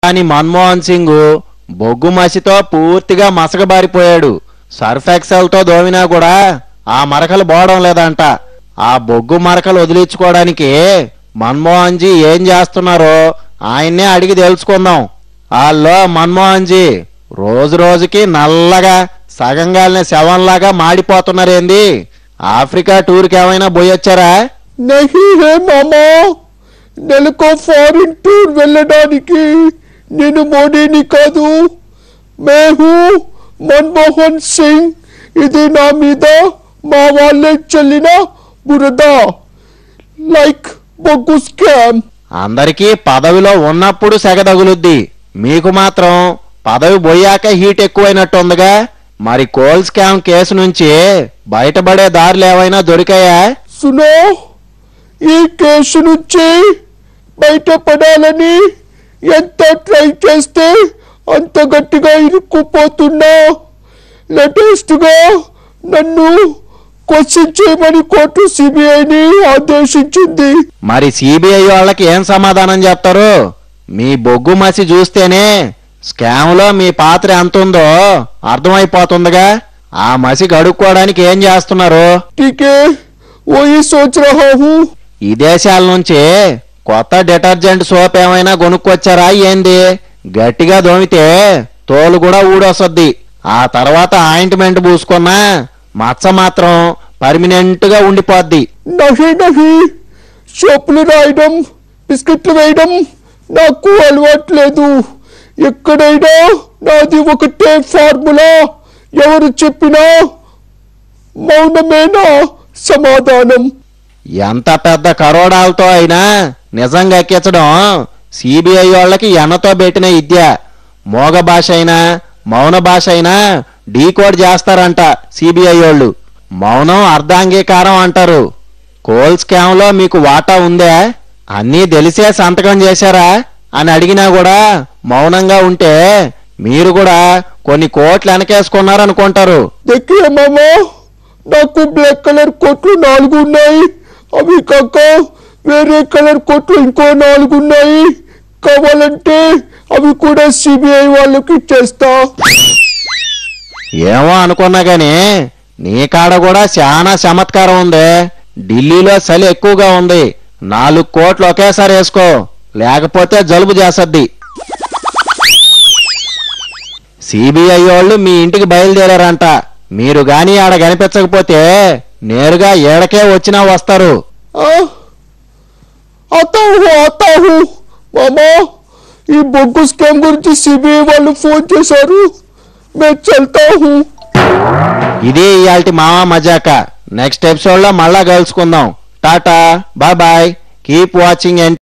కానీ మన్మోహన్ సింగ్ బొగ్గు మసితో పూర్తిగా మసకబారిపోయాడు సర్ఫ్ ఎక్సెల్తో దోమినా కూడా ఆ మరకలు పోవడం లేదంట ఆ బొగ్గు మరకలు వదిలించుకోవడానికి మన్మోహన్ జీ ఏం చేస్తున్నారో ఆయన్నే అడిగి తెలుసుకుందాం ఆల్లో మన్మోహన్ జీ రోజు రోజుకి నల్లగా సగంగాలిన శవంలాగా మాడిపోతున్నారేంది ఆఫ్రికా టూర్కి ఏమైనా పోయొచ్చారా నహీ హే మామా నెలకో ఫారిన్ టూర్ వెళ్ళడానికి నేను మోడీని కాదు మేహు మన్మోహన్ సింగ్ ఇది నా మీద మా వాళ్ళే చెల్లిన బురద లైక్ బొగ్గు స్కామ్ అందరికీ పదవిలో ఉన్నప్పుడు సెగ తగులుద్ది మీకు మాత్రం పదవి పోయాక హీట్ ఎక్కువైనట్టుందిగా మరి కోల్ స్కామ్ కేసు నుంచి బయటపడే దారులు ఏవైనా దొరికాయా సునో ఈ కేసు నుంచి బయటపడాలని ఎంత ట్రై చేస్తే అంత గట్టిగా ఇరుక్కుపోతున్నా లేటెస్ట్ గా నన్ను క్వశ్చన్ చేయమని కోర్టు సిబిఐని ఆదేశించింది మరి సిబిఐ వాళ్ళకి ఏం సమాధానం చెప్తారు మీ బొగ్గు మసి చూస్తేనే స్కామ్ లో మీ పాత్ర ఎంత ఉందో అర్థమైపోతుందిగా ఆ మసి గడుక్కోవడానికి ఏం చేస్తున్నారు ठीक है वही सोच रहा हूँ ఈ దేశాల నుంచి కొత్త డిటర్జెంట్ సోప్ ఏమైనా కొనుక్కొచ్చారా ఏంది గట్టిగా దోమితే తోలు కూడా ఊడొస్తుంది ఆ తర్వాత ఆయింట్మెంట్ పూసుకున్నా మచ్చ మాత్రం పర్మినెంట్ గా ఉండిపోద్ది నహి నహి షోపులు రాయడం బిస్కెట్లు వేయడం నాకు అలవాట్లేదు ఎక్కడైనా నాది ఒకటే ఫార్ములా ఎవరు చెప్పినా మౌనమేనా సమాధానం ఎంత పెద్ద కరోడాలతో అయినా నిజంగా ఎక్కించడం సిబిఐ వాళ్ళకి ఎన్నతో పెట్టిన విద్య మోగ భాష అయినా మౌన భాష అయినా డీకోడ్ చేస్తారంట సిబిఐ వాళ్ళు మౌనం అర్ధాంగీకారం అంటారు కోల్ స్కామ్ లో మీకు వాటా ఉందే అన్నీ తెలిసే సంతకం చేశారా అని అడిగినా కూడా మౌనంగా ఉంటే మీరు కూడా కొన్ని కోట్లు వెనకేసుకున్నారనుకుంటారు देखिए మామా నాకు బ్లాక్ కలర్ కోట్లు నాలుగు ఉన్నాయి అవి కాక వేరే కలర్ కోట్లు ఇంకో నాలుగు ఉన్నాయి కావాలంటే అవి కూడా సిబిఐ వాళ్ళకి ఇచ్చేస్తా ఏమో అనుకున్నా గాని నీ కాడ కూడా చాలా చమత్కారం ఉంది ఢిల్లీలో చలి ఎక్కువగా ఉంది నాలుగు కోట్లు ఒకేసారి వేసుకో లేకపోతే జలుబు చేసద్ది సిబిఐ వాళ్ళు మీ ఇంటికి బయలుదేరారంట మీరు గాని ఆడ కనిపించకపోతే నేరుగా ఏడకే వచ్చినా వస్తారు ఆ? ఆతా హూ ఆతా హూ మామా ఈ బొగ్గు స్కామ్ గురించి సిబిఐ వాళ్ళు ఫోన్ చేశారు మే చల్తా హూ ఇది ఇయాల్టి మావా మజాక నెక్స్ట్ ఎపిసోడ్ లో మళ్ళా కలుసుకుందాం tata bye bye keep watching